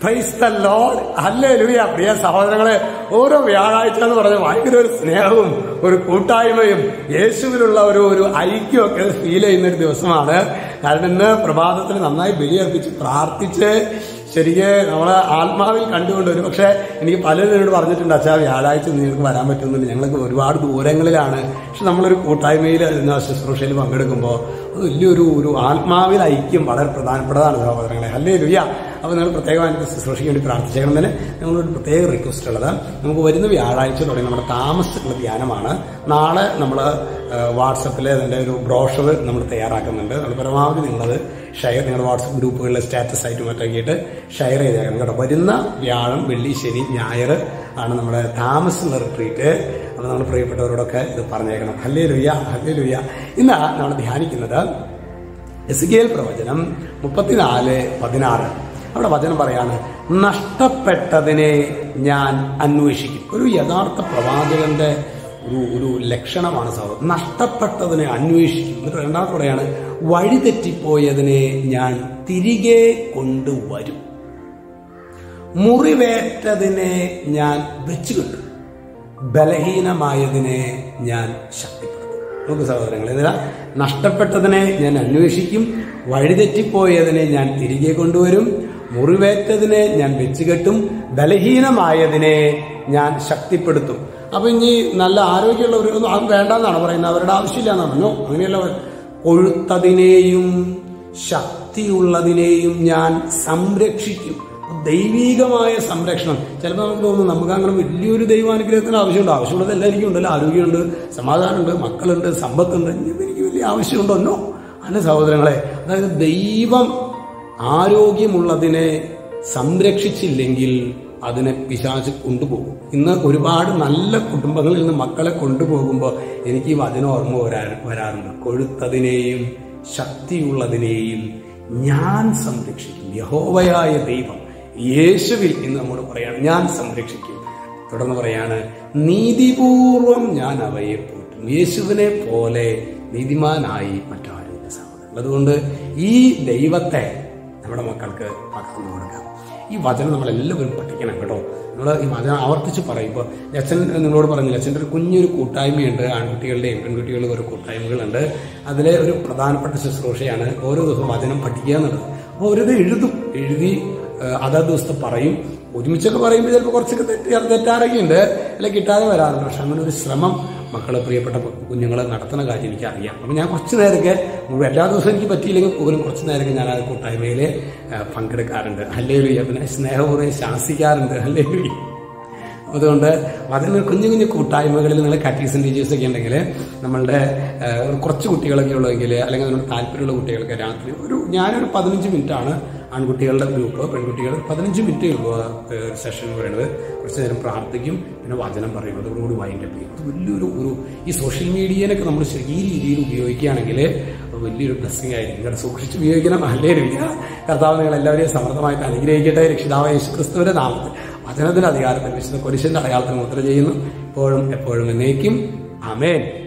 price the Lord hallelujah പ്രിയ സഹോദരങ്ങളെ ഓരോ വ്യാഴാഴ്ച എന്ന് പറഞ്ഞ ഭയങ്കര ഒരു സ്നേഹവും ഒരു കൂട്ടായ്മയും യേശുവിലുള്ള ഒരു ഒരു ഐക്യമൊക്കെ ഫീൽ ചെയ്യുന്ന ഒരു ദിവസമാണ് കാരണം ഇന്ന് പ്രഭാതത്തിൽ നന്നായി ബലിയർപ്പിച്ച് പ്രാർത്ഥിച്ച് ശരിക്ക് നമ്മളെ ആത്മാവിൽ കണ്ടുകൊണ്ട് ഒരു പക്ഷേ എനിക്ക് പലരും എന്നോട് പറഞ്ഞിട്ടുണ്ട് അച്ഛാ വ്യാഴാഴ്ച നിങ്ങൾക്ക് വരാൻ പറ്റുന്നില്ല ഞങ്ങൾക്ക് ഒരുപാട് ദൂരങ്ങളിലാണ് പക്ഷെ നമ്മളൊരു കൂട്ടായ്മയിൽ അതിന് ശുശ്രൂഷയിൽ പങ്കെടുക്കുമ്പോൾ അത് വലിയൊരു ഒരു ആത്മാവിൽ ഐക്യം വളരെ പ്രധാനപ്പെട്ടതാണ് സഹോദരങ്ങളെ അല്ലേ ലുയ്യ അപ്പോൾ നിങ്ങൾ പ്രത്യേകമായിട്ട് ശുശ്രൂഷയ്ക്ക് വേണ്ടി പ്രാർത്ഥിച്ചേക്കണം തന്നെ ഞങ്ങളൊരു പ്രത്യേക റിക്വസ്റ്റ് ഉള്ളത് നമുക്ക് വരുന്ന വ്യാഴാഴ്ച തുടങ്ങി നമ്മുടെ താമസിച്ചുള്ള ധ്യാനമാണ് നാളെ നമ്മൾ വാട്സപ്പിൽ അതിൻ്റെ ഒരു ബ്രോഷർ നമ്മൾ തയ്യാറാക്കുന്നുണ്ട് നമ്മൾ പരമാവധി നിങ്ങളത് ഷെയർ നിങ്ങളുടെ വാട്സപ്പ് ഗ്രൂപ്പുകളിലെ സ്റ്റാറ്റസ് ആയിട്ട് മറ്റൊക്കെയിട്ട് ഷെയർ ചെയ്തേക്കണം കേട്ടോ വരുന്ന വ്യാഴം വെള്ളി ശനി ഞായർ ആണ് നമ്മുടെ താമസിച്ചുള്ള റിട്രീറ്റ് അപ്പോൾ നമ്മൾ പ്രിയപ്പെട്ടവരോടൊക്കെ ഇത് പറഞ്ഞേക്കണം ഹല്ലേ ലുയ്യ ഹല്ലേ ലുയ്യ ഇന്ന് നമ്മൾ ധ്യാനിക്കുന്നത് എസ്ഗേൽ പ്രവചനം മുപ്പത്തിനാല് പതിനാറ് അവിടെ വചനം പറയാണ് നഷ്ടപ്പെട്ടതിനെ ഞാൻ അന്വേഷിക്കും ഒരു യഥാർത്ഥ പ്രവാചകന്റെ ഒരു ഒരു ലക്ഷണമാണ് സഹോദരൻ നഷ്ടപ്പെട്ടതിനെ അന്വേഷിക്കും എന്നിട്ട് രണ്ടാമത്തെ പറയാണ് വഴിതെറ്റിപ്പോയതിനെ ഞാൻ തിരികെ കൊണ്ടുവരും മുറിവേറ്റതിനെ ഞാൻ വെച്ചുകിട്ടും ബലഹീനമായതിനെ ഞാൻ ശക്തിപ്പെടുത്തും നമുക്ക് സഹോദരങ്ങൾ ഇതിനാ നഷ്ടപ്പെട്ടതിനെ ഞാൻ അന്വേഷിക്കും വഴിതെറ്റിപ്പോയതിനെ ഞാൻ തിരികെ കൊണ്ടുവരും മുറിവേറ്റതിനെ ഞാൻ വെച്ചുകെട്ടും ബലഹീനമായതിനെ ഞാൻ ശക്തിപ്പെടുത്തും അപ്പൊ ഇനി നല്ല ആരോഗ്യമുള്ളവരൊന്നും അത് വേണ്ടെന്നാണ് പറയുന്നത് അവരുടെ ആവശ്യമില്ല എന്നാണോ അങ്ങനെയല്ല കൊഴുത്തതിനെയും ശക്തിയുള്ളതിനെയും ഞാൻ സംരക്ഷിക്കും ദൈവീകമായ സംരക്ഷണം ചിലപ്പോൾ നമുക്ക് തോന്നും നമുക്ക് അങ്ങനെ വലിയൊരു ദൈവാനുഗ്രഹത്തിന് ആവശ്യമുണ്ട് ആവശ്യമുള്ളത് എല്ലാവർക്കും ഉണ്ടല്ലോ ആരോഗ്യമുണ്ട് സമാധാനമുണ്ട് മക്കളുണ്ട് സമ്പത്തുണ്ട് ഇനിയിപ്പോൾ എനിക്ക് വലിയ ആവശ്യമുണ്ടോ അല്ല സഹോദരങ്ങളെ അതായത് ദൈവം ആരോഗ്യമുള്ളതിനെ സംരക്ഷിച്ചില്ലെങ്കിൽ അതിനെ പിശാച് കൊണ്ടുപോകും ഇന്ന് ഒരുപാട് നല്ല കുടുംബങ്ങളിൽ നിന്ന് മക്കളെ കൊണ്ടുപോകുമ്പോൾ എനിക്ക് ഈ വചനം ഓർമ്മ വരാ വരാറുണ്ട് കൊഴുത്തതിനെയും ശക്തിയുള്ളതിനെയും ഞാൻ സംരക്ഷിക്കും യഹോവയായ ദൈവം യേശുവിൽ ഇന്ന് നമ്മോട് പറയാണ് ഞാൻ സംരക്ഷിക്കും തുടർന്ന് പറയാണ് നീതിപൂർവം ഞാൻ അവയെ പോറ്റും യേശുവിനെ പോലെ നീതിമാനായി മറ്റാരും സഹോദരൻ അതുകൊണ്ട് ഈ ദൈവത്തെ നമ്മുടെ മക്കൾക്ക് പകർന്നു കൊടുക്കാം ഈ വചനം നമ്മളെല്ലാവരും പഠിക്കണം കേട്ടോ നമ്മൾ ഈ വചനം ആവർത്തിച്ച് പറയുമ്പോൾ അച്ഛൻ നിങ്ങളോട് പറഞ്ഞില്ല അച്ഛൻ്റെ ഒരു കുഞ്ഞൊരു കൂട്ടായ്മയുണ്ട് ആൺകുട്ടികളുടെയും പെൺകുട്ടികളുടെ ഒരു കൂട്ടായ്മകളുണ്ട് അതിലെ ഒരു പ്രധാനപ്പെട്ട ശുശ്രൂഷയാണ് ഓരോ ദിവസവും വചനം പഠിക്കുക എന്നുള്ളത് അപ്പോൾ ഓരോത് എഴുതും എഴുതി അതാ ദിവസത്തെ പറയും ഒരുമിച്ചൊക്കെ പറയുമ്പോൾ ചിലപ്പോൾ കുറച്ചൊക്കെ തെറ്റി തെറ്റാറൊക്കെ ഉണ്ട് അല്ലെങ്കിൽ കിട്ടാതെ വരാറുണ്ട് പക്ഷെ അങ്ങനെ ഒരു ശ്രമം മക്കളെ പ്രിയപ്പെട്ട കുഞ്ഞുങ്ങൾ നടത്തുന്ന കാര്യം എനിക്ക് അറിയാം അപ്പം ഞാൻ കുറച്ച് നേരമൊക്കെ എല്ലാ ദിവസവും എനിക്ക് പറ്റിയില്ലെങ്കിൽ പോലും കുറച്ച് നേരമൊക്കെ ഞാൻ ആ കൂട്ടായ്മയിൽ പങ്കെടുക്കാറുണ്ട് അല്ലേ പിന്നെ സ്നേഹപൂർവ്വം ശാസിക്കാറുണ്ട് അല്ലേ അതുകൊണ്ട് അതിന് കുഞ്ഞു കുഞ്ഞു കൂട്ടായ്മകളിൽ നിങ്ങൾ കാറ്റീസും ടീച്ചേഴ്സ് ഒക്കെ ഉണ്ടെങ്കിൽ നമ്മളുടെ കുറച്ച് കുട്ടികളൊക്കെ ഉള്ളതെങ്കിൽ അല്ലെങ്കിൽ നമ്മുടെ താല്പര്യമുള്ള കുട്ടികൾക്ക് രാത്രി ഒരു ഞാനൊരു പതിനഞ്ച് മിനിറ്റാണ് ആൺകുട്ടികളുടെ ഗ്രൂപ്പ് പെൺകുട്ടികൾ പതിനഞ്ച് മിനിറ്റ് സെഷൻ പറയുന്നത് കുറച്ച് നേരം പ്രാർത്ഥിക്കും പിന്നെ വചനം പറയും അതോടുകൂടി വൈൻഡ് അപ്പ് ചെയ്യും അത് വലിയൊരു ഒരു ഈ സോഷ്യൽ മീഡിയയിലൊക്കെ നമ്മൾ ശരിക്കും ഈ രീതിയിൽ ഉപയോഗിക്കുകയാണെങ്കിൽ വലിയൊരു ബ്ലെസ്സിങ് ആയിരിക്കും കാരണം സൂക്ഷിച്ച് ഉപയോഗിക്കണം അല്ലേ ഇല്ല കർത്താവ് നിങ്ങൾ എല്ലാവരെയും സമൃദ്ധമായിട്ട് അനുഗ്രഹിക്കട്ടെ രക്ഷിതാവ് യേശു ക്രിസ്തുവിന്റെ നാമത്തിൽ വചനത്തിന്റെ അധികാരത്തിൽ വിശുദ്ധ കുരിശിന്റെ അടയാളത്തിൽ മുദ്ര ചെയ്യുന്നു ഇപ്പോഴും എപ്പോഴും എന്നേക്കും അമേൻ